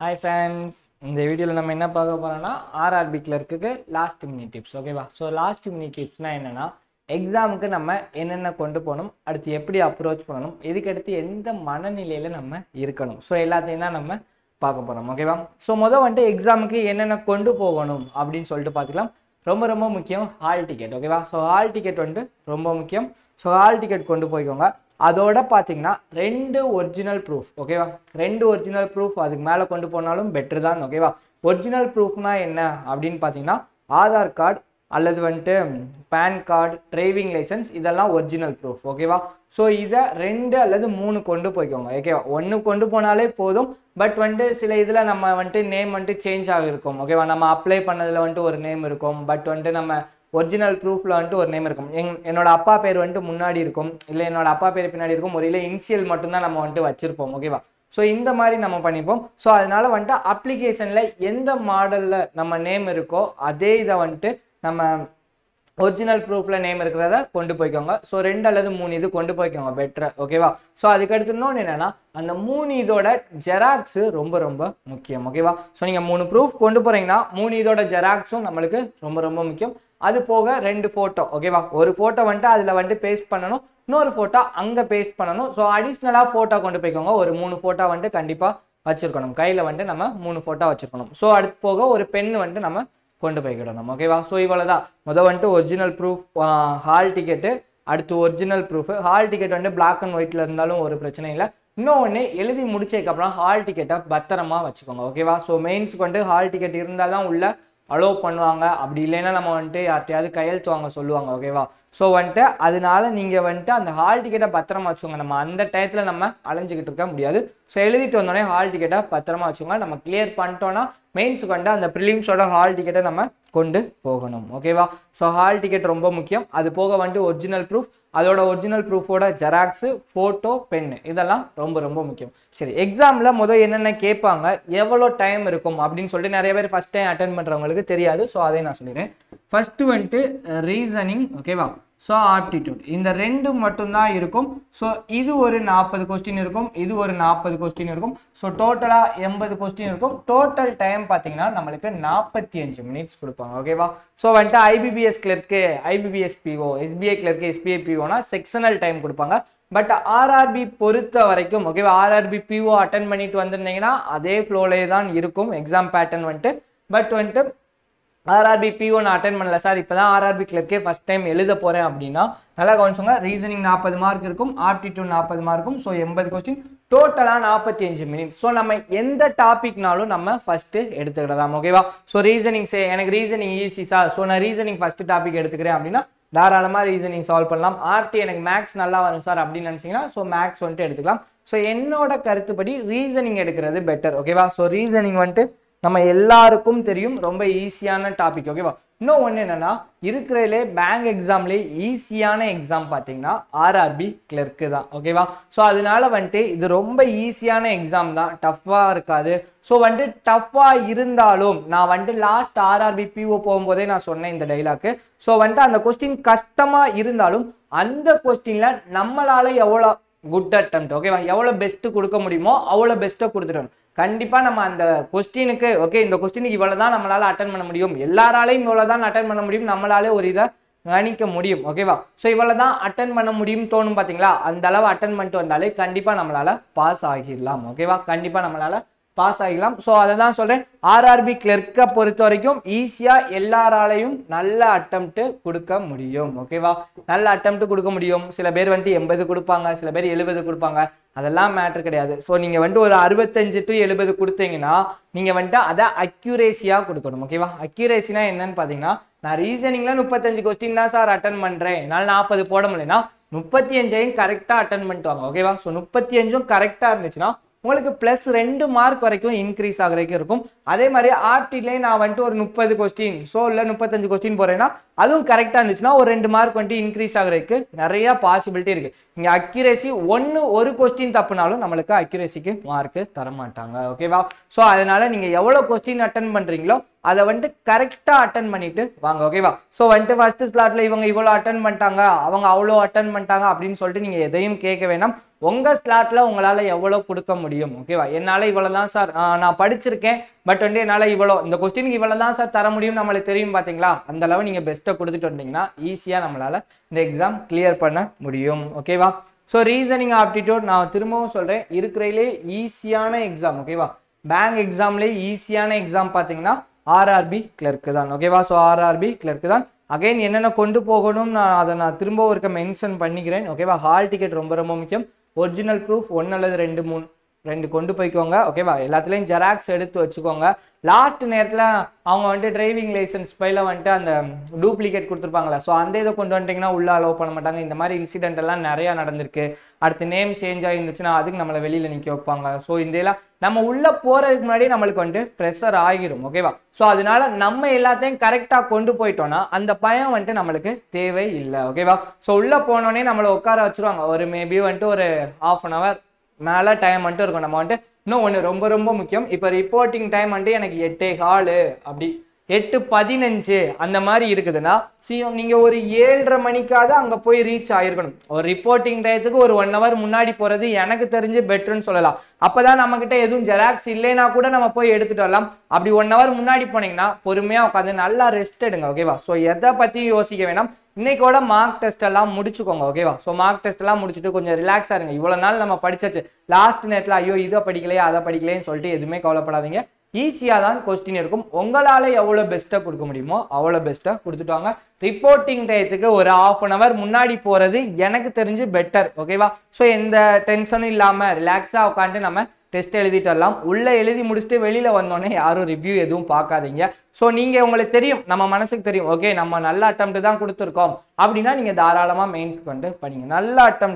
hi friends இந்த வீடியோவில் நம்ம என்ன பார்க்க போகிறோம்னா ஆர்ஆர்பி கிளர்க்குக்கு லாஸ்ட் மினிட் டிப்ஸ் ஓகேவா ஸோ லாஸ்ட் மினிட் டிப்ஸ்னால் என்னென்னா எக்ஸாமுக்கு நம்ம என்னென்ன கொண்டு போகணும் அடுத்து எப்படி அப்ரோச் பண்ணணும் இதுக்கடுத்து எந்த மனநிலையில் நம்ம இருக்கணும் ஸோ எல்லாத்தையும் தான் நம்ம பார்க்க போகிறோம் ஓகேவா ஸோ மொதல் வந்துட்டு எக்ஸாமுக்கு என்னென்ன கொண்டு போகணும் அப்படின்னு சொல்லிட்டு பார்த்துக்கலாம் ரொம்ப ரொம்ப முக்கியம் ஹால் டிக்கெட் ஓகேவா ஸோ ஹால் டிக்கெட் வந்துட்டு ரொம்ப முக்கியம் ஸோ ஹால் டிக்கெட் கொண்டு போய்க்கோங்க அதோட பார்த்தீங்கன்னா ரெண்டு ஒரிஜினல் ப்ரூஃப் ஓகேவா ரெண்டு ஒரிஜினல் ப்ரூஃப் அதுக்கு மேலே கொண்டு போனாலும் பெட்ரு தான் ஓகேவா ஒரிஜினல் ப்ரூஃப்னா என்ன அப்படின்னு பார்த்தீங்கன்னா ஆதார் கார்டு அல்லது வந்துட்டு பேன் கார்டு டிரைவிங் லைசன்ஸ் இதெல்லாம் ஒரிஜினல் ப்ரூஃப் ஓகேவா ஸோ இதை ரெண்டு அல்லது மூணு கொண்டு போய்க்கோங்க ஓகேவா ஒன்று கொண்டு போனாலே போதும் பட் வந்துட்டு சில இதில் நம்ம வந்துட்டு நேம் வந்துட்டு சேஞ்ச் ஆகிருக்கும் ஓகேவா நம்ம அப்ளை பண்ணதில் வந்துட்டு ஒரு நேம் இருக்கும் பட் வந்துட்டு நம்ம ஒரிஜினல் ப்ரூஃபில் வந்துட்டு ஒரு நேம் இருக்கும் எங் என்னோட அப்பா பேர் வந்துட்டு முன்னாடி இருக்கும் இல்லை என்னோட அப்பா பேர் பின்னாடி இருக்கும் ஒரு இல்லை இனிஷியல் மட்டும்தான் நம்ம வந்துட்டு வச்சுருப்போம் ஓகேவா ஸோ இந்த மாதிரி நம்ம பண்ணிப்போம் ஸோ அதனால வந்துட்டு அப்ளிகேஷனில் எந்த மாடலில் நம்ம நேம் இருக்கோ அதே இதை வந்துட்டு நம்ம ஒரிஜினல் ப்ரூஃபில் நேம் இருக்கிறத கொண்டு போய்க்கோங்க ஸோ ரெண்டு அல்லது மூணு இது கொண்டு போய்க்கோங்க பெட்டர் ஓகேவா ஸோ அதுக்கடுத்து இன்னொன்று என்னென்னா அந்த மூணு இதோட ஜெராக்ஸு ரொம்ப ரொம்ப முக்கியம் ஓகேவா ஸோ நீங்கள் மூணு ப்ரூஃப் கொண்டு போகிறீங்கன்னா மூணு இதோட ஜெராக்ஸும் நம்மளுக்கு ரொம்ப ரொம்ப முக்கியம் அது போக ரெண்டு ஃபோட்டோ ஓகேவா ஒரு ஃபோட்டோ வந்துட்டு அதில் வந்துட்டு பேஸ்ட் பண்ணணும் இன்னொரு ஃபோட்டோ அங்கே பேஸ்ட் பண்ணணும் ஸோ அடிஷ்னலாக ஃபோட்டோ கொண்டு போய்க்கோங்க ஒரு மூணு ஃபோட்டோ வந்துட்டு கண்டிப்பாக வச்சுருக்கணும் கையில் வந்துட்டு நம்ம மூணு ஃபோட்டோ வச்சுருக்கணும் ஸோ அடுத்து போக ஒரு பென் வந்துட்டு நம்ம கொண்டு போய்க்கிடணும் ஓகேவா ஸோ இவ்வளோ தான் முதல் வந்துட்டு ஒரிஜினல் ப்ரூஃப் ஹால் டிக்கெட்டு அடுத்து ஒரிஜினல் ப்ரூஃப் ஹால் டிக்கெட் வந்து பிளாக் அண்ட் ஒயிட்டில் இருந்தாலும் ஒரு பிரச்சனை இல்லை இன்னொன்று எழுதி முடிச்சதுக்கப்புறம் ஹால் டிக்கெட்டை பத்திரமா வச்சுக்கோங்க ஓகேவா ஸோ மெயின்ஸ்க்கு வந்துட்டு ஹால் டிக்கெட் இருந்தால் தான் உள்ள அலோவ் பண்ணுவாங்க அப்படி இல்லைன்னா நம்ம வந்துட்டு யார்ட்டையாவது கையெழுத்து வாங்க சொல்லுவாங்க ஓகேவா ஸோ வந்துட்டு அதனால நீங்கள் வந்துட்டு அந்த ஹால் டிக்கெட்டை பத்திரமா வச்சுக்கோங்க நம்ம அந்த டயத்தில் நம்ம அலைஞ்சிக்கிட்டு இருக்க முடியாது ஸோ எழுதிட்டு வந்தோடனே ஹால் டிக்கெட்டை பத்திரமா வச்சுக்கோங்க நம்ம கிளியர் பண்ணிட்டோன்னா மெயின்ஸுக்கு வந்துட்டு அந்த ப்ரிலிம்ஸோட ஹால் டிக்கெட்டை நம்ம கொண்டு போகணும் ஓகேவா ஸோ ஹால் டிக்கெட் ரொம்ப முக்கியம் அது போக வந்துட்டு ஒரிஜினல் ப்ரூஃப் அதோட ஒரிஜினல் ப்ரூஃபோட ஜெராக்ஸு ஃபோட்டோ பென்னு இதெல்லாம் ரொம்ப ரொம்ப முக்கியம் சரி எக்ஸாமில் முதல் என்னென்ன கேட்பாங்க எவ்வளோ டைம் இருக்கும் அப்படின்னு சொல்லிட்டு நிறைய பேர் ஃபஸ்ட் டைம் அட்டன் பண்ணுறவங்களுக்கு தெரியாது ஸோ அதையும் நான் சொல்லிடுறேன் ஃபஸ்ட்டு வந்துட்டு ரீசனிங் ஓகேவா ஸோ ஆப்டிடியூட் இந்த ரெண்டு மட்டும்தான் இருக்கும் ஸோ இது ஒரு நாற்பது கொஸ்டின் இருக்கும் இது ஒரு நாற்பது கொஸ்டின் இருக்கும் ஸோ டோட்டலாக எண்பது கொஸ்டின் இருக்கும் டோட்டல் டைம் பார்த்தீங்கன்னா நம்மளுக்கு நாற்பத்தி அஞ்சு மினிட்ஸ் கொடுப்பாங்க ஓகேவா ஸோ வந்துட்டு IBPS clerk IBPS PO SBI clerk SBI பிஓனா செக்ஷனல் டைம் கொடுப்பாங்க பட் ஆர்ஆர்பி பொறுத்த வரைக்கும் ஓகேவா ஆர்ஆர்பி பிஓ அட்டன் பண்ணிட்டு வந்திருந்தீங்கன்னா அதே ஃப்ளோலே தான் இருக்கும் எக்ஸாம் பேட்டர்ன் வந்துட்டு பட் வந்துட்டு ஆர்ஆர்பி பிஓ நான் அட்டன் பண்ணல சார் இப்போ தான் ஆர்ஆர்பி கிளர்க்கே ஃபஸ்ட் டைம் எழுத போகிறேன் அப்படின்னா நல்லா கவனிச்சோங்க ரீசனிங் நாற்பது மார்க் இருக்கும் ஆப்டிடியூட் நாற்பது மார்க்கும் ஸோ எண்பது கொஸ்டின் டோட்டலாக நாற்பத்தி அஞ்சு மினிட் ஸோ நம்ம எந்த டாபிக்னாலும் நம்ம ஃபஸ்ட்டு எடுத்துக்கிடலாம் ஓகேவா ஸோ ரீசனிங் சே எனக்கு ரீசனிங் ஈஸி சார் ஸோ நான் ரீசனிங் ஃபஸ்ட்டு டாபிக் எடுத்துக்கிறேன் அப்படின்னா தாராளமாக ரீசனிங் சால்வ் பண்ணலாம் ஆர்டி எனக்கு மேக்ஸ் நல்லா வரும் சார் அப்படின்னு நினச்சிங்கன்னா ஸோ மேக்ஸ் வந்துட்டு எடுத்துக்கலாம் ஸோ என்னோட கருத்துப்படி ரீசனிங் எடுக்கிறது பெட்டர் ஓகேவா ஸோ ரீசனிங் வந்துட்டு நம்ம எல்லாருக்கும் தெரியும் ரொம்ப ஈஸியான டாபிக் ஓகேவா இன்னும் ஒன்று என்னன்னா இருக்கிறதுலே பேங்க் எக்ஸாம்லேயே ஈஸியான எக்ஸாம் பார்த்தீங்கன்னா ஆர்ஆர்பி கிளர்க்கு தான் ஓகேவா ஸோ அதனால வந்துட்டு இது ரொம்ப ஈஸியான எக்ஸாம் தான் டஃப்பாக இருக்காது ஸோ வந்துட்டு டஃப்பாக இருந்தாலும் நான் வந்துட்டு லாஸ்ட் ஆர்ஆர்பி பிஓ போகும்போதே நான் சொன்னேன் இந்த டைலாக்கு ஸோ வந்துட்டு அந்த கொஸ்டின் கஷ்டமாக இருந்தாலும் அந்த கொஸ்டினில் நம்மளால எவ்வளோ குட் அட்டம் ஓகேவா எவ்வளோ பெஸ்ட்டு கொடுக்க முடியுமோ அவ்வளோ பெஸ்ட்டை கொடுத்துட்டோம் கண்டிப்பாக நம்ம அந்த கொஸ்டினுக்கு ஓகே இந்த கொஸ்டினுக்கு இவ்வளோ தான் நம்மளால் அட்டன் பண்ண முடியும் எல்லாராலையும் இவ்வளோ தான் அட்டன் பண்ண முடியும் நம்மளாலே ஒரு இதை கணிக்க முடியும் ஓகேவா ஸோ இவ்வளோ தான் அட்டன் பண்ண முடியும் தோணும் பார்த்தீங்களா அந்த அளவு அட்டன் பண்ணிட்டு வந்தாலே கண்டிப்பாக நம்மளால் பாஸ் ஆகிடலாம் ஓகேவா கண்டிப்பாக நம்மளால் பாஸ் ஆகிடலாம் ஸோ அதை தான் சொல்கிறேன் ஆர்ஆர்பி கிளர்க்கை பொறுத்த வரைக்கும் ஈஸியாக எல்லாராலையும் நல்ல அட்டம்ப்ட்டு கொடுக்க முடியும் ஓகேவா நல்ல அட்டம்ப்ட் கொடுக்க முடியும் சில பேர் வந்துட்டு எண்பது கொடுப்பாங்க சில பேர் எழுபது கொடுப்பாங்க அதெல்லாம் மேட்ரு கிடையாது ஸோ நீங்கள் வந்துட்டு ஒரு அறுபத்தஞ்சு டு எழுபது கொடுத்தீங்கன்னா நீங்கள் வந்துட்டு அதை அக்யூரேசியாக கொடுக்கணும் ஓகேவா அக்யூரேசினா என்னன்னு பார்த்தீங்கன்னா நான் ரீசனிங்கில் முப்பத்தஞ்சு கொஸ்டின் தான் சார் அட்டன் பண்ணுறேன் என்னால் நாற்பது போட முடியலன்னா முப்பத்தி அஞ்சையும் கரெக்டாக அட்டன் பண்ணிட்டு வாங்க ஓகேவா ஸோ முப்பத்தி அஞ்சும் கரெக்டாக இருந்துச்சுன்னா உங்களுக்கு ப்ளஸ் ரெண்டு மார்க் வரைக்கும் இன்க்ரீஸ் ஆகிற வரைக்கும் இருக்கும் அதே மாதிரி ஆர்டிலே நான் வந்துட்டு ஒரு முப்பது கொஸ்டின் ஸோ இல்லை முப்பத்தஞ்சு கொஸ்டின் போகிறேன்னா அதுவும் கரெக்டாக இருந்துச்சுன்னா ஒரு ரெண்டு மார்க் வந்துட்டு இன்க்ரீஸ் ஆகிறதுக்கு நிறைய பாசிபிலிட்டி இருக்குது இங்கே அக்யூரேசி ஒன்று ஒரு கொஸ்டின் தப்புனாலும் நம்மளுக்கு அக்யூரேசிக்கு மார்க்கு தர மாட்டாங்க ஓகேவா ஸோ அதனால நீங்கள் எவ்வளோ கொஸ்டின் அட்டன் பண்ணுறீங்களோ அதை வந்துட்டு கரெக்டாக அட்டன் பண்ணிட்டு வாங்க ஓகேவா ஸோ வந்துட்டு ஃபர்ஸ்ட் ஸ்லாட்ல இவங்க இவ்வளோ அட்டன் பண்ணிட்டாங்க அவங்க அவ்வளோ அட்டன் பண்ணிட்டாங்க அப்படின்னு சொல்லிட்டு நீங்கள் எதையும் கேட்க வேணாம் உங்கள் ஸ்லாட்டில் உங்களால் எவ்வளோ கொடுக்க முடியும் ஓகேவா என்னால் இவ்வளோ தான் சார் நான் படிச்சிருக்கேன் பட் வந்து என்னால் இவ்வளோ இந்த கொஸ்டினுக்கு இவ்வளோ தான் சார் தர முடியும் நம்மளுக்கு தெரியும் பார்த்தீங்களா அந்த அளவு நீங்கள் பெஸ்ட்டை கொடுத்துட்டு வந்தீங்கன்னா ஈஸியாக நம்மளால் இந்த எக்ஸாம் கிளியர் பண்ண முடியும் ஓகேவா ஸோ ரீசனிங் ஆப்டிடியூட் நான் திரும்பவும் சொல்கிறேன் இருக்கிறதுலே ஈஸியான எக்ஸாம் ஓகேவா பேங்க் எக்ஸாம்லேயே ஈஸியான எக்ஸாம் பார்த்தீங்கன்னா ஆர்ஆர்பி கிளர்க்கு தான் ஓகேவா ஸோ ஆர்ஆர்பி கிளர்க்கு தான் அகைன் என்னென்ன கொண்டு போகணும் நான் அதை நான் திரும்ப ஒருக்க மென்ஷன் பண்ணிக்கிறேன் ஓகேவா ஹால் டிக்கெட் ரொம்ப ரொம்ப முக்கியம் ஒரிஜினல் ப்ரூஃப் ஒன்று அல்லது ரெண்டு மூணு ரெண்டு கொண்டு போய்க்கோங்க ஓகேவா எல்லாத்துலேயும் ஜெராக்ஸ் எடுத்து வச்சுக்கோங்க லாஸ்ட் நேரத்தில் அவங்க வந்துட்டு டிரைவிங் லைசன்ஸ் பையில் வந்துட்டு அந்த டூப்ளிகேட் கொடுத்துருப்பாங்களா ஸோ அந்த இதை கொண்டு வந்துட்டிங்கன்னா உள்ளே அலோவ் பண்ண மாட்டாங்க இந்த மாதிரி இன்சிடென்ட் எல்லாம் நிறையா நடந்திருக்கு அடுத்து நேம் சேஞ்ச் ஆகிருந்துச்சுன்னா அதுக்கு நம்மளை வெளியில் நிற்க வைப்பாங்க ஸோ இந்த எல்லாம் நம்ம உள்ளே போகிறதுக்கு முன்னாடி நம்மளுக்கு வந்துட்டு ப்ரெஷர் ஆகிரும் ஓகேவா ஸோ அதனால நம்ம எல்லாத்தையும் கரெக்டாக கொண்டு போயிட்டோம்னா அந்த பயம் வந்துட்டு நம்மளுக்கு தேவை இல்லை ஓகேவா ஸோ உள்ளே போனோடனே நம்மளை உட்கார வச்சுருவாங்க ஒரு மேபி வந்துட்டு ஒரு ஆஃப் அன் ஹவர் மேலே டைம் வந்துட்டு இருக்கும் நம்ம வந்துட்டு இன்னும் ஒன்று ரொம்ப ரொம்ப முக்கியம் இப்போ ரிப்போர்ட்டிங் டைம் வந்துட்டு எனக்கு எட்டே காலு அப்படி எட்டு பதினஞ்சு அந்த மாதிரி இருக்குதுன்னா சி நீங்கள் ஒரு ஏழரை மணிக்காவது அங்கே போய் ரீச் ஆகிருக்கணும் ஒரு ரிப்போர்ட்டிங் டயத்துக்கு ஒரு ஒன் ஹவர் முன்னாடி போகிறது எனக்கு தெரிஞ்சு பெட்டர்னு சொல்லலாம் அப்போ தான் நம்மக்கிட்ட எதுவும் ஜெராக்ஸ் இல்லைனா கூட நம்ம போய் எடுத்துகிட்டு வரலாம் அப்படி ஒன் ஹவர் முன்னாடி போனீங்கன்னா பொறுமையாக உட்காந்து நல்லா ரெஸ்ட் எடுங்க ஓகேவா ஸோ எதை பற்றியும் யோசிக்க வேணாம் இன்னைக்கோட மார்க் டெஸ்ட் எல்லாம் முடிச்சுக்கோங்க ஓகேவா ஸோ மார்க் டெஸ்ட் எல்லாம் முடிச்சுட்டு கொஞ்சம் ரிலாக்ஸாக இருங்க இவ்வளோ நாள் நம்ம படிச்சாச்சு லாஸ்ட் நேரத்தில் ஐயோ இதை படிக்கலையே அதை படிக்கலையேன்னு சொல்லிட்டு எதுவுமே கவலைப்படாதீங்க ஈஸியாக தான் கொஸ்டின் இருக்கும் உங்களால் எவ்வளோ பெஸ்ட்டாக கொடுக்க முடியுமோ அவ்வளோ பெஸ்ட்டாக கொடுத்துட்டு வாங்க ரிப்போர்ட்டிங் டயத்துக்கு ஒரு ஆஃப் அன் ஹவர் முன்னாடி போகிறது எனக்கு தெரிஞ்சு பெட்டர் ஓகேவா ஸோ எந்த டென்ஷனும் இல்லாமல் ரிலாக்ஸாக உட்காந்து நம்ம டெஸ்ட் எழுதிட்டு வரலாம் உள்ளே எழுதி முடிச்சுட்டு வெளியில் வந்தோடனே யாரும் ரிவ்யூ எதுவும் பார்க்காதீங்க ஸோ நீங்கள் உங்களுக்கு தெரியும் நம்ம மனசுக்கு தெரியும் ஓகே நம்ம நல்ல அட்டம் தான் கொடுத்துருக்கோம் அப்படின்னா நீங்கள் தாராளமாக மெயின்ஸ்க்கு வந்துட்டு படிங்க நல்ல அட்டம்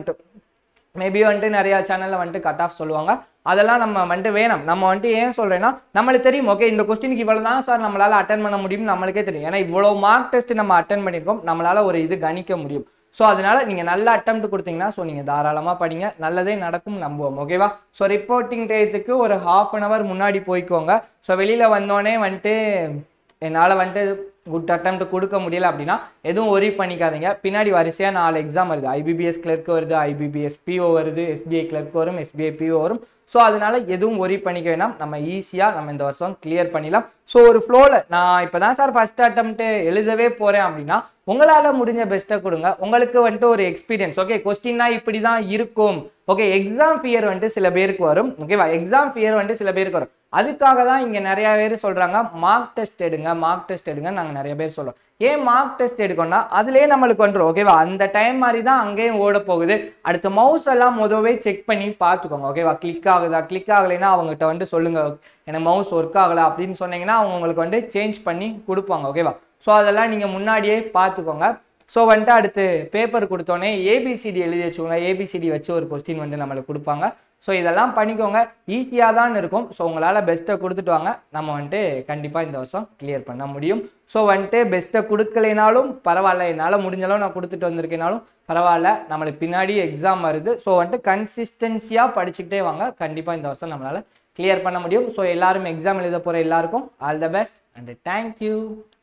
மேபி வந்துட்டு நிறையா சேனலில் வந்துட்டு கட் ஆஃப் சொல்லுவாங்க அதெல்லாம் நம்ம வந்துட்டு வேணும் நம்ம வந்துட்டு ஏன் சொல்கிறேன்னா நம்மளுக்கு தெரியும் ஓகே இந்த கொஸ்டினுக்கு இவ்வளோ தான் சார் நம்மளால் அட்டன் பண்ண முடியும்னு நம்மளுக்கே தெரியும் ஏன்னா இவ்வளோ மார்க் டெஸ்ட் நம்ம அட்டன் பண்ணியிருக்கோம் நம்மளால் ஒரு இது கணிக்க முடியும் ஸோ அதனால நீங்கள் நல்ல அட்டம் கொடுத்தீங்கன்னா ஸோ நீங்கள் தாராளமாக படிங்க நல்லதே நடக்கும் நம்புவோம் ஓகேவா ஸோ ரிப்போர்ட்டிங் டயத்துக்கு ஒரு ஹாஃப் அன் ஹவர் முன்னாடி போய்க்கோங்க ஸோ வெளியில் வந்தோடனே வந்துட்டு என்னால் வந்துட்டு குட் அட்டம் கொடுக்க முடியல அப்படின்னா எதுவும் ஒரி பண்ணிக்காதீங்க பின்னாடி வரிசையாக நாலு எக்ஸாம் வருது ஐபிபிஎஸ் கிளர்க் வருது ஐபிபிஎஸ் பிஓ வருது எஸ்பிஐ கிளர்க் வரும் எஸ்பிஐ பிஓ வரும் ஸோ அதனால எதுவும் ஒரி பண்ணிக்க வேணாம் நம்ம ஈஸியாக நம்ம இந்த வருஷம் கிளியர் பண்ணிடலாம் ஸோ ஒரு ஃப்ளோவில் நான் இப்போ தான் சார் ஃபஸ்ட் அட்டம்ப்ட்டு எழுதவே போகிறேன் அப்படின்னா உங்களால் முடிஞ்ச பெஸ்ட்டை கொடுங்க உங்களுக்கு வந்துட்டு ஒரு எக்ஸ்பீரியன்ஸ் ஓகே கொஸ்டின்னா இப்படி தான் இருக்கும் ஓகே எக்ஸாம் ஃபியர் வந்துட்டு சில பேருக்கு வரும் ஓகேவா எக்ஸாம் ஃபியர் வந்துட்டு சில பேருக்கு வரும் அதுக்காக தான் இங்கே நிறைய பேர் சொல்கிறாங்க மார்க் டெஸ்ட் எடுங்க மார்க் டெஸ்ட் எடுங்க நாங்கள் நிறைய பேர் சொல்கிறோம் ஏன் மார்க் டெஸ்ட் எடுக்கணும்னா அதுலேயே நம்மளுக்கு வந்துடும் ஓகேவா அந்த டைம் மாதிரி தான் அங்கேயும் ஓட போகுது அடுத்த மவுஸ் எல்லாம் முதவே செக் பண்ணி பார்த்துக்கோங்க ஓகேவா கிளிக் ஆகுதா கிளிக் ஆகலைன்னா அவங்ககிட்ட வந்து சொல்லுங்க எனக்கு மவுஸ் ஒர்க் ஆகலை அப்படின்னு சொன்னீங்கன்னா அவங்க உங்களுக்கு வந்து சேஞ்ச் பண்ணி கொடுப்பாங்க ஓகேவா ஸோ அதெல்லாம் நீங்கள் முன்னாடியே பார்த்துக்கோங்க ஸோ வந்துட்டு அடுத்து பேப்பர் கொடுத்தோன்னே ஏபிசிடி எழுதி வச்சுக்கோங்க ஏபிசிடி வச்சு ஒரு கொஸ்டின் வந்து நம்மளுக்கு கொடுப்பாங்க ஸோ இதெல்லாம் பண்ணிக்கோங்க ஈஸியாக தான் இருக்கும் ஸோ உங்களால் பெஸ்ட்டை கொடுத்துட்டு வாங்க நம்ம வந்துட்டு கண்டிப்பாக இந்த வருஷம் கிளியர் பண்ண முடியும் ஸோ வந்துட்டு பெஸ்ட்டை கொடுக்கலைனாலும் பரவாயில்ல என்னால் முடிஞ்சளவு நான் கொடுத்துட்டு வந்திருக்கேனாலும் பரவாயில்ல நம்மளுக்கு பின்னாடி எக்ஸாம் வருது ஸோ வந்துட்டு கன்சிஸ்டன்சியாக படிச்சுக்கிட்டே வாங்க கண்டிப்பாக இந்த வருஷம் நம்மளால் கிளியர் பண்ண முடியும் ஸோ எல்லாரும் எக்ஸாம் எழுத போகிற எல்லாருக்கும் all the best and thank you